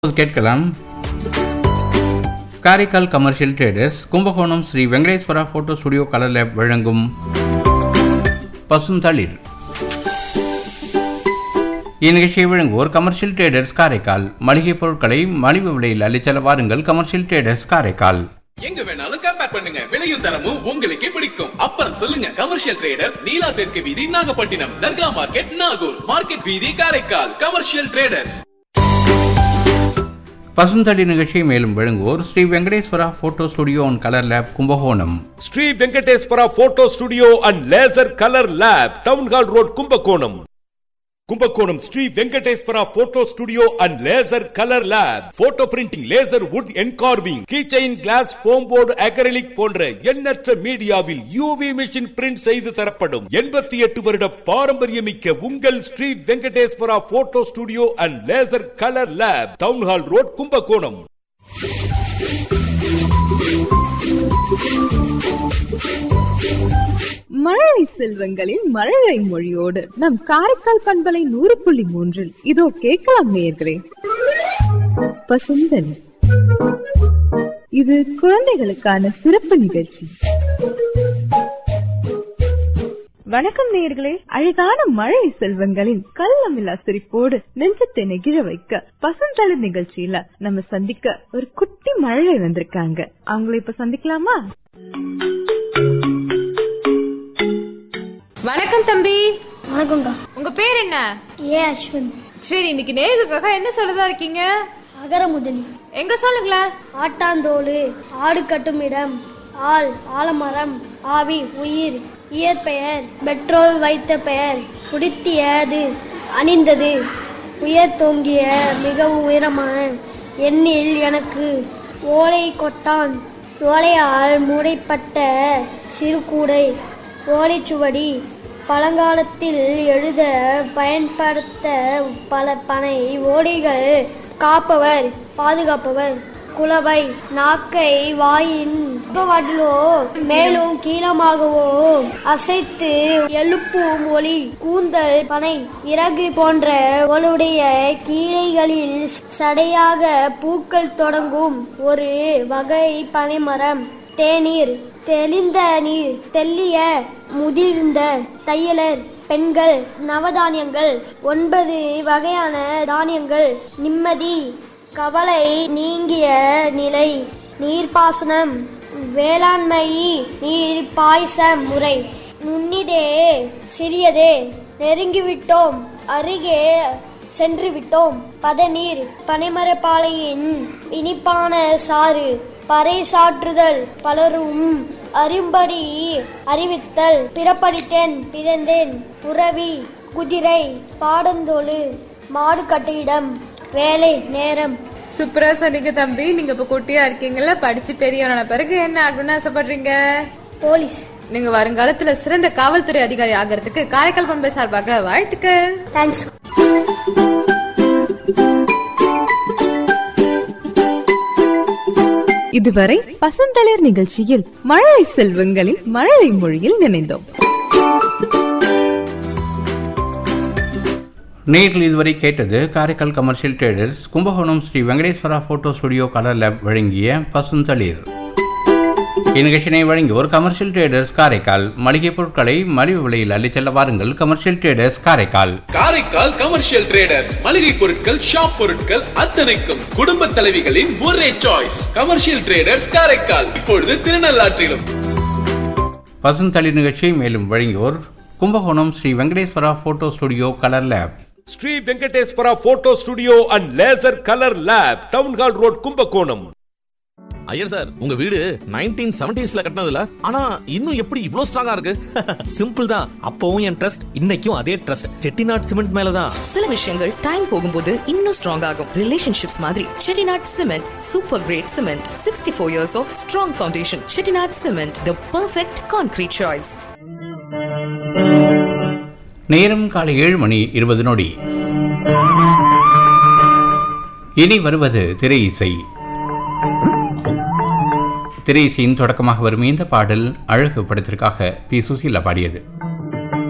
இப்போது கேட்கலாம் Karaikal commercial traders Kumbakonam Sri Venkateswara photo studio colour lab வழங்கும் பசுந்தளிர் இந்நிகழ்ச்சியை வழங்குவோர் கமர்ஷியல் ட்ரேடர்ஸ் காரைக்கால் மளிகை பொருட்களை மலிவு விலையில் அள்ளிச்செல்ல வாருங்கள் கமர்ஷியல் ட்ரேடர்ஸ் காரைக்கால் எங்க வேணாலும் கம்பேர் பண்ணுங்க விலையும் தரமும் உங்களுக்கே பிடிக்கும் அப்புறம் சொல்லுங்க கமர்ஷியல் ட்ரேடர்ஸ் நீலா தெற்கு வீதி நாகப்பட்டினம் தர்கா மார்க்கெட் நாகூர் மார்க்கெட் வீதி காரைக்கால் கமர்ஷியல் ட்ரேடர்ஸ் பசுந்தளி நிகழ்ச்சியை மேலும் வழங்குவோர் Sri Venkateswara photo studio and colour lab Kumbakonam Sri Venkateswara photo studio and laser colour lab town hall road Kumbakonam Kumbakonam Sri Venkateswara photo studio and laser colour lab photo printing laser wood engraving keychain glass foam board acrylic போன்ற எண்ணற்ற மீடியாவில் UV machine print செய்து தரப்படும் எண்பத்தி எட்டு வருட பாரம்பரியமிக்க உங்கள் Sri Venkateswara photo studio and laser colour lab town hall road Kumbakonam மழலை செல்வங்களின் மழலை மொழியோடு நம் காரைக்கால் பண்பலை நூறு புள்ளி மூன்றில் இதோ கேட்கலாம் நேயர்களே பசுந்தன் இது குழந்தைகளுக்கான சிறப்பு நிகழ்ச்சி வணக்கம் நேயர்களே அழகான மழை செல்வங்களின் கள்ளமில்லா சிரிப்போடு நெஞ்சத்தை நெகிழ வைக்க பசுந்தளி நிகழ்ச்சியில நம்ம சந்திக்க ஒரு குட்டி மழலை வந்திருக்காங்க அவங்கள இப்ப சந்திக்கலாமா வணக்கம் தம்பி வணக்கம்க்கா உங்க பேர் என்ன ஏ அஸ்வின் சரி இன்னைக்கு நேருக்காக என்ன சொல்லதா இருக்கீங்க அகர முதலி எங்க சொல்லுங்களேன் ஆட்டாந்தோடு ஆடு கட்டும் இடம் ஆள் ஆலமரம் ஆவி உயிர் இயற்பெயர் பெட்ரோல் வைத்த பெயர் உடுத்தியது அணிந்தது உயர் தோங்கிய மிகவும் உயரமான எண்ணில் எனக்கு ஓலை கொட்டான் ஓலையால் மூடைப்பட்ட சிறு கூடை ஓலைச்சுவடி பழங்காலத்தில் எழுத பயன்படுத்த பல பனை ஓடைகள் காப்பவர் பாதுகாப்பவர் குலவை நாக்கை வாயின் வாட்டிலோ மேலும் கீழமாகவோ அசைத்து எழுப்பும் ஒளி கூந்தல் பனை இறகு போன்ற ஒளுடைய கீழைகளில் சடையாக பூக்கள் தொடங்கும் ஒரு வகை பனைமரம் தேநீர் தெளிந்த நீர் தெல்லிய முதிர்ந்த தையலர் பெண்கள் நவதானியங்கள் ஒன்பது வகையான தானியங்கள் நிம்மதி கவலை நீங்கிய நிலை நீர்ப்பாசனம் வேளாண்மை நீர் பாய்ச்ச முறை நுண்ணிதே சிறியதே நெருங்கிவிட்டோம் அருகே சென்று விட்டோம் பதநீர் பனைமரப்பாலையின் இனிப்பான சாறு பறை சாற்றுதல் பலரும் அறியும்படி அறிவித்தல் பிறப்படித்தேன் பிறந்தேன் புறவி குதிரை பாடந்தோடு மாடு கட்டியிடம் வேலை நேரம் சூப்பரா சொன்னீங்க தம்பி நீங்க இப்ப குட்டியா இருக்கீங்கல்ல படிச்சு பெரியவரான பிறகு என்ன ஆகணும்னு ஆசைப்படுறீங்க போலீஸ் நீங்க வருங்காலத்துல சிறந்த காவல்துறை அதிகாரி ஆகிறதுக்கு காரைக்கால் பண்பை சார்பாக வாழ்த்துக்கள் தேங்க்ஸ் இதுவரை பசந்தளிர் நிகழ்ச்சியில் மழலை செல்வங்களின் மழலை மொழியில் நினைந்தோம் நேரில் இதுவரை கேட்டது Karaikal commercial traders Kumbakonam Sri Venkateswara photo studio colour lab வழங்கிய பசுந்தளிர் இந்நிகழ்ச்சியினை வழங்கியோர் கமர்ஷியல் ட்ரேடர்ஸ் காரைக்கால் மளிகை பொருட்களை மலிவு விலையில் அள்ளிச் செல்ல வாருங்கள் commercial traders Karaikal Karaikal commercial traders மளிகை பொருட்கள் ஷாப் பொருட்கள் அத்தனைக்கும் குடும்ப தலைவிகளின் ஒரே சாய்ஸ் கமர்ஷியல் ட்ரேடர்ஸ் காரைக்கால் இப்பொழுது திருநள்ளாற்றிலும் பசுந்தளிர் நிகழ்ச்சியை மேலும் வழங்கியோர் Kumbakonam Sri Venkateswara photo studio colour lab Sri Venkateswara photo studio and laser colour lab town hall road Kumbakonam Iyer sir உங்க வீடு நைன்டீன் செவன்டிஸ்ல கட்டினதுல ஆனா இன்னும் எப்படி இவ்ளோ ஸ்ட்ராங்கா இருக்கு சிம்பிள் தான் அப்பவும் என் ட்ரஸ்ட் இன்னைக்கும் அதே ட்ரஸ்ட் செட்டிநாட் சிமெண்ட் மேலதான் சில விஷயங்கள் டைம் போகும்போது இன்னும் ஸ்ட்ராங் ஆகும் ரிலேஷன்ஷிப்ஸ் மாதிரி Chettinad cement super grade cement sixty four years of strong foundation Chettinad cement the perfect concrete choice நேரம் காலை ஏழு மணி இருபது நொடி இனி வருவது திரை இசை திரை இசையின் தொடக்கமாக வரும் இந்த பாடல் அழகு படத்திற்காக பி சுசீலா பாடியது